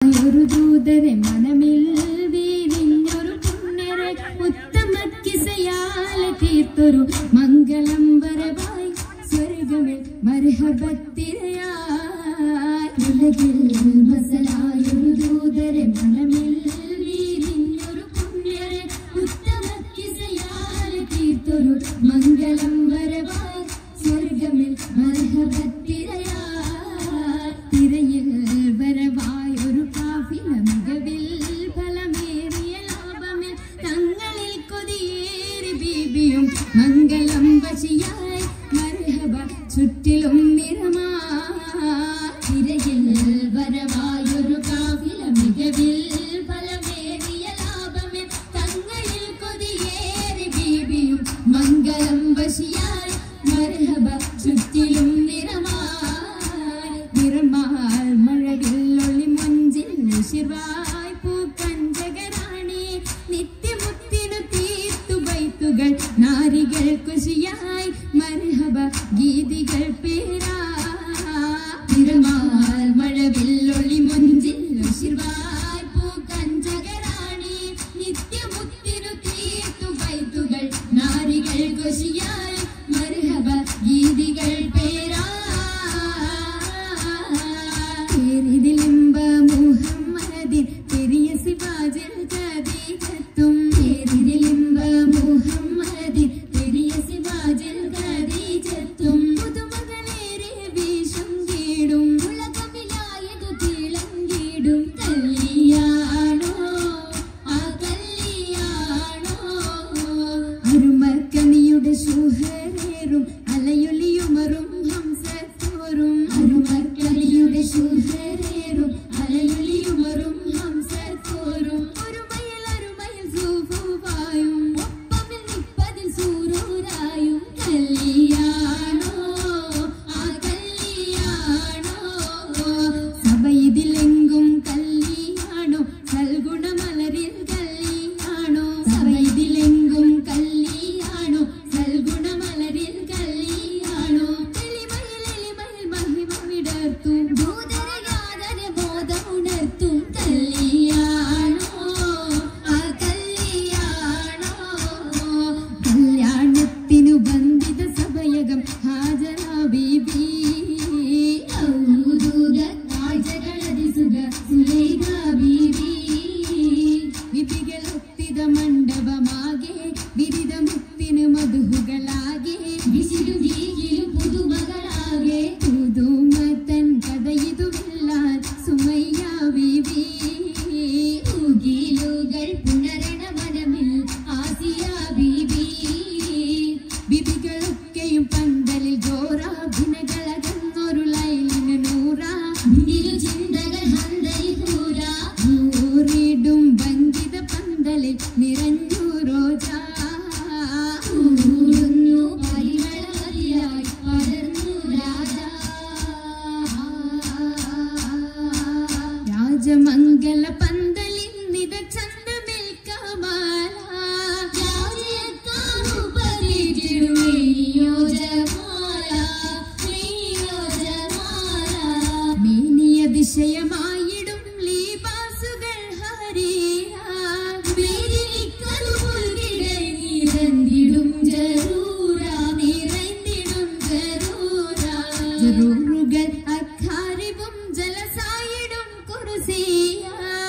ഒരു ദൂതരെ മനമിൽ വീരിഞ്ഞൊരു പുണ്യരെ ഉത്തമ കിസയാലെ തീർത്തൊരു മംഗളം വരവായി സ്വർഗമിൽ മർഹബത്തിരയായി ഉലകിൽ മസലായൊരു ദൂതരെ മനമിൽ വീരിഞ്ഞൊരു പുണ്യരെ ഉത്തമ കിസയാലെ തീർത്തൊരു മംഗളം വരവായി സ്വർഗമിൽ മർഹബത്തിരയായി തിരയിൽ വരവായി ഒരു കാഫില മികവിൽ ഫലമേറിയ ലാഭമിൽ തങ്ങളിൽ കൊതിയേറി ബീബിയും മംഗളം വശിയായി മർഹബ ചുറ്റിലും നിറമായി തിരയിൽ വരവായി ഒരു കാഫില മികവിൽ ഫലമേറിയ ലാഭമിൽ തങ്ങളിൽ കൊതിയേറി ബീബിയും മംഗളം വശിയായി മർഹബ ചുറ്റിലും നിറമായി നിറമാൽ മഴവില്ലൊളി മഞ്ചിൽ ശിവായി പൂക്കഞ്ചകരാണി നിത്യമുത്തിനു തീർത്തു ബൈത്തുകൾ നാരികൾ കുശിയായി മർഹബ ഗീതികൾ പേരാ നിറമാൽ മഴവില്ലൊളി മഞ്ചിൽ ശിവായി പൂക്കഞ്ചകരാണി നിത്യമുത്തിനു തീർത്തു ബൈത്തുകൾ നാരികൾ കുശിയായി മർഹബ ഗീതികൾ പേരാ പേരിതിലിമ്പ മുഹമ്മദിൻ പെരിയ സിവാജിൽ ഖദീജത്തും പേരിതിലിമ്പ മുഹമ്മദിൻ പെരിയ സിവാജിൽ ഖദീജത്തും പുതുമകളേറെ വീശും കീടും ഉലകമിലായതു തിളങ്ങിടും കല്യാണോ ആ കല്യാണോ അരുമക്കണിയുടെ ശുഹരേറും അലയൊലിയുമറും ഹംസത്തോറും അരുമക്കണിയുടെ ശുഹരേറും അലയൊലിയുമറും ഹംസത്തോറും ഒരു മയിൽ അരുമയിൽ സൂഫുവായും ഒപ്പമിൽ നിപ്പതിൽ സൂരൂരായും കല്യാണോ ആ കല്യാണോ സഭയിതിലെങ്കും കല്യാണോ സൽഗുണമലരിൽ കല്യാണോ സഭയിതിലെങ്കും കല്യാണോ സൽഗുണമലരിൽ കല്യാണോ എളിമയിൽ എളിമയിൽ മഹിമ വിടർത്തും ഭൂതരഗാതര ബോധമുണർത്തും കല്യാണോ ആ കല്യാണോ കല്യാണത്തിനു ബന്ധിത സഭയകം ഹാജര ബീബി ഔദൂത കാഴ്ചകളതിസുക സുലൈഖ ബീബി വിധികളൊത്തിത മണ്ഡപമാകെ വിരിത മുത്തിനു മധുഹുകളാകെ വിശിരു വീകിലും പുതുമകളാകെ പുതുമത്തൻ കഥയിതുമില്ലാൻ സുമയ്യ ബീബി ഉകിലുകൾ പുണരണ മനമിൽ ആസിയ ബീബി ബിബികളൊക്കെയും പന്തലിൽ ഘോരാഭിനകളകന്നൊരു ലൈലിന് നൂറ മുന്നിലും ചിന്തകൾ ഹന്തരി പൂര ൂറിടും വഞ്ചിത പന്തലിൽ നിറഞ്ഞു റോജ ഊറുന്നു പരിമളമതിയായി പടർന്നു രാജ രാജമംഗല പന്തലിൽ നിത ചന്തമിൽ കമാല രാജയക്കാവു പരിചിടുമേ യോജമാല യോജമാല മേനിയ ദിശയമായിടും ലീബാസുകൾ ഹരിയ മേനിക്കതു പുൽകിടൽ നിറഞ്ഞിടും ജറൂര നിറഞ്ഞിടും ജറൂര ജറൂറുകൾ അക്കാരിവും ജലസായിടും കുറുസിയ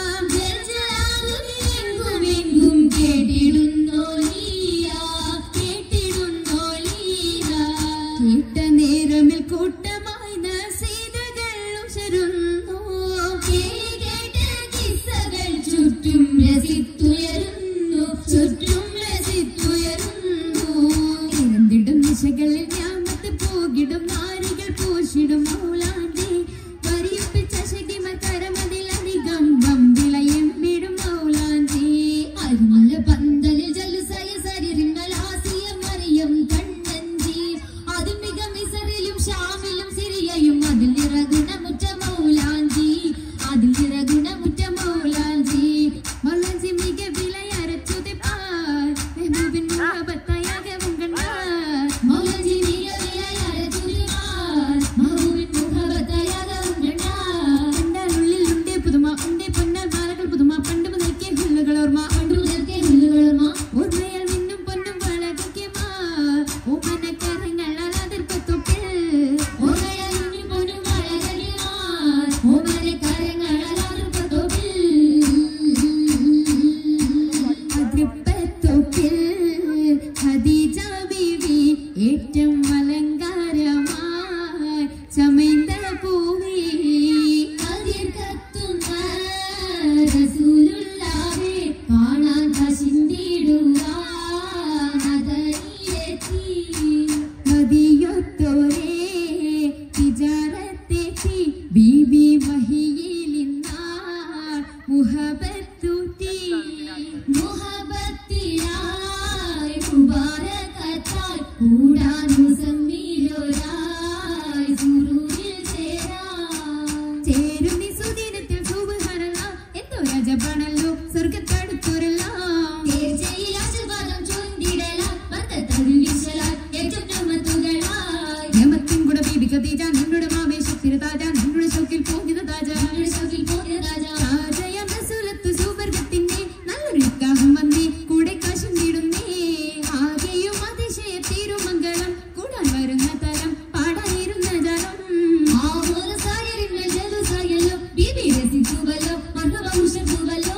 ജലജലാകുമെങ്കുമെങ്കും കേട്ടിടുന്നോലിയ കേട്ടിടുന്നോലിയ കേട്ട നേരമിൽ കൂട്ടമായി നസീതകൾ ഉശരുന്നു കേട്ട കിസ്സകൾ ചുറ്റും രസിത്തുയരുന്നു ചുറ്റും രസിത്തുയരുന്നു ഇരന്തിടും ദിശകളിൽ ഞാമത്ത് പോകിടും നാരികൾ പോഷിടും മൗലാന്തി വരിയൊപ്പിച്ച ശകിമ കരമതിലധികം വമ്പിളയും വിടും മൗലാന്തി അരുമല പന്തലിൽ ജലുസയ സരിറിങ്ങലാസിയ മറിയം കണ്ണഞ്ചി അതിൽ മിക മിസറിലും ഷാമിലും സിറിയയും അതിൽ നിറഗുണമുറ്റ മൗലാഞ്ചി അതിൽ നിറഗുണമുറ്റ മൗലാഞ്ചി മൗലാഞ്ചി മിക വിലയരച്ചുതി പാർ മെഹബൂബിൻ മുഹബത്തായാകെ ഉങ്കണ്ണാർ മൗലാഞ്ചി മിക വിലയരച്ചുതി പാർ മെഹബൂബിൻ മുഹബത്തായാകെ ഉങ്കണ്ണാർ കണ്ടാലുള്ളിൽ ഉണ്ടേ പുതുമ ഉണ്ടേ മുഹബത്തൂട്ടി മുഹബത്തിലായി മുബാരകത്തായി കൂടാനു സമ്മീലോരായി സുറൂരിൽ ചേരാം ചേരും നീ സുദിനത്തിൽ സുബ്ഹാനല്ലാഹ് എന്തോ രാജപാണല്ലോ സ്വർഗത്തടുത്തൊരെല്ലാം തീർച്ചയിൽ ആശീർവാദം ചൊല്ലിടലാം ബന്ധത്തതിൽ വിശലാൽ ഏറ്റവും നമ്മത്തുകളായി യമത്തിൻ കൂടെ ബീബി ഖദീജ നിങ്ങളുടെ മാവേശ തിരുതാജ നിങ്ങളുടെ ഷോക്കിൽ പോകുന്ന താജ നിങ്ങളുടെ ഷോക്കിൽ പോകുന്ന താജ താജയം റസൂലത്ത് സുവർഗത്തിന്റെ നല്ലൊരു ഇക്കാഹം വന്നേ കൂടെ കാശും നേടുന്നേ ആകെയും അതിശയ തിരുമംഗളം കൂടാൻ വരുന്ന തലം പാടാനിരുന്ന ജലം ആമോദ സായരിങ്ങൾ ജലസായല്ലോ ബീബി രസിച്ചുവല്ലോ മർഹബമുഷത്തുവല്ലോ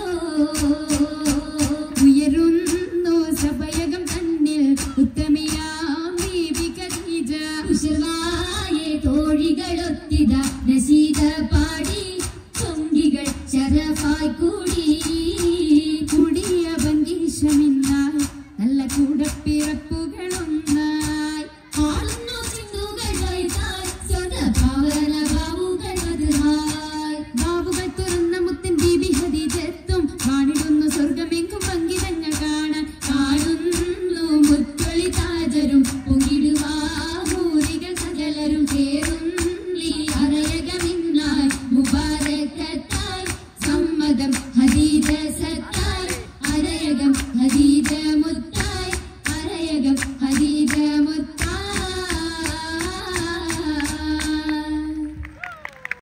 ഉയരുന്നു സഭയകം തന്നിൽ ഉത്തമിയാം ബീബി ഖദീജ ഉഷർവായെ തോഴികളൊത്തിത നശീത പാടി ചൊങ്കികൾ ശരഫായി കൂടി